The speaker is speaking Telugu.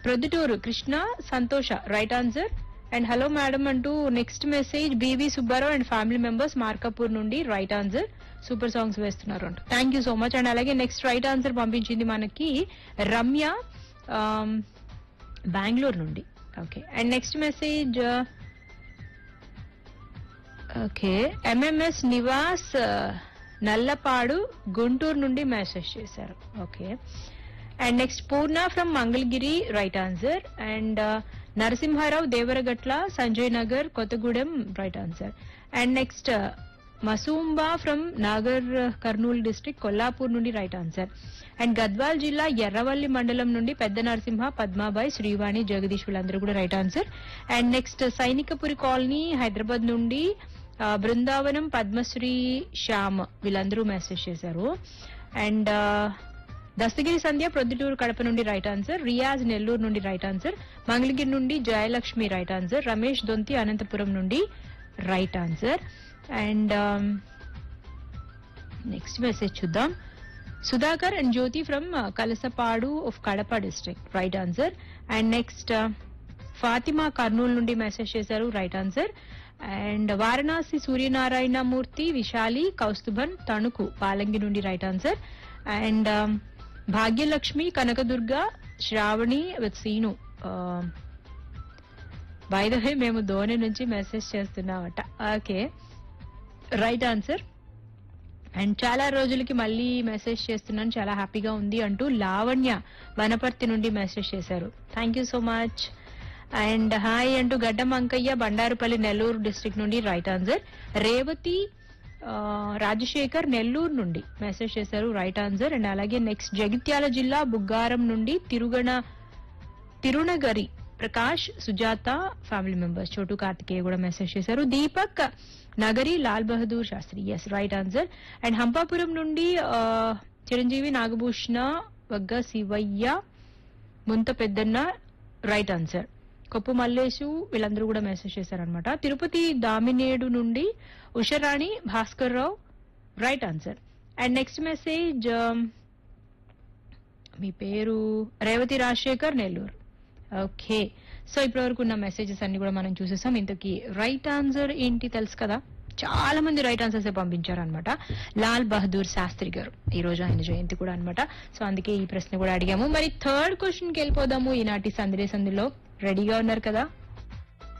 Proddatur Krishna Santosha right answer and hello madam అంటూ next message BV Subbarao and family members Markapur నుండి రైట్ ఆన్సర్ సూపర్ సాంగ్స్ వేస్తున్నారు అంట thank you so much and అలాగే నెక్స్ట్ రైట్ ఆన్సర్ పంపించింది మనకి రమ్య ఆమ్, బెంగళూరు నుండి okay and next message okay MMS Nivas ఆ, నల్లపాడు గుంటూరు నుండి మెసేజ్ చేశారు okay and next Purna from Mangalagiri right answer and Narasimharao Devaragatla Sanjay Nagar Kothagudem right answer and next మసూంబా from Nagar Kurnool district Kollapur నుండి రైట్ ఆన్సర్ అండ్ గద్వాల్ జిల్లా ఎర్రవల్లి మండలం నుండి పెద్ద నరసింహ పద్మాబాయ్ శ్రీవాణి జగదీష్ వీళ్ళందరూ కూడా right answer and next Sainikpuri colony Hyderabad నుండి ఆ, బృందావనం పద్మశ్రీ శ్యామ్ వీళ్ళందరూ మెసేజ్ చేశారు అండ్ దస్తగిరి సంధ్య ప్రొద్దుటూరు కడప నుండి రైట్ ఆన్సర్ రియాజ్ నెల్లూరు నుండి రైట్ ఆన్సర్ మంగళగిరి నుండి జయలక్ష్మి రైట్ ఆన్సర్ రమేష్ దొంతి అనంతపురం నుండి right answer and next message చూద్దాం Sudhakar and Jyothi from Kalasapadu of Kadapa district right answer and next Fatima Kurnool నుండి మెసేజ్ చేశారు right answer and Varanasi Suryanarayana Murthy Visali Kausthubhan Tanuku Palangi నుండి right answer and Bhagyalakshmi Kanakadurga Sravani with Seenu by the way మేము ధోని నుంచి మెసేజ్ చేస్తున్నామట ఓకే రైట్ ఆన్సర్ అండ్ చాలా రోజులకి మళ్ళీ మెసేజ్ చేస్తున్నాను చాలా హ్యాపీగా ఉంది అంటూ లావణ్య వనపర్తి నుండి మెసేజ్ చేశారు thank you so much and hi అంటూ గడ్డం అంకయ్య బండారుపల్లి నెల్లూరు డిస్ట్రిక్ట్ నుండి రైట్ ఆన్సర్ రేవతి ఆ, రాజశేఖర్ నెల్లూరు నుండి మెసేజ్ చేశారు రైట్ ఆన్సర్ అండ్ అలాగే నెక్స్ట్ జగిత్యాల జిల్లా బుగ్గారం నుండి తిరుగణ తిరునగరి ప్రకాష్ సుజాత ఫ్యామిలీ మెంబర్స్ చోటు కార్తికేయ కూడా మెసేజ్ చేశారు Deepak Nagari Lal Bahadur Shastri yes right answer and Hampapuram నుండి ఆ, చిరంజీవి నాగభూషణ వగ్గ శివయ్య ముంత పెద్దన్న రైట్ ఆన్సర్ కొప్పు మల్లేషు వీళ్ళందరూ కూడా మెసేజ్ చేశారనమాట తిరుపతి దామినేడు నుండి Usharani Bhaskar Rao right answer and next message మీ పేరు రేవతి రాజశేఖర్ నెల్లూరు ఓకే సో ఇప్పటి వరకు ఉన్న మెసేజెస్ అన్ని కూడా మనం చూసేసాం ఇంతకీ రైట్ ఆన్సర్ ఏంటి తెలుసు కదా చాలా మంది రైట్ ఆన్సర్స్ పంపించారు అనమాట లాల్ బహదూర్ శాస్త్రి గారు ఈ రోజు ఆయన జయంతి కూడా అన్నమాట సో అందుకే ఈ ప్రశ్న కూడా అడిగాము మరి థర్డ్ క్వశ్చన్ కి వెళ్ళిపోదాము ఈనాటి సందేశందులో రెడీగా ఉన్నారు కదా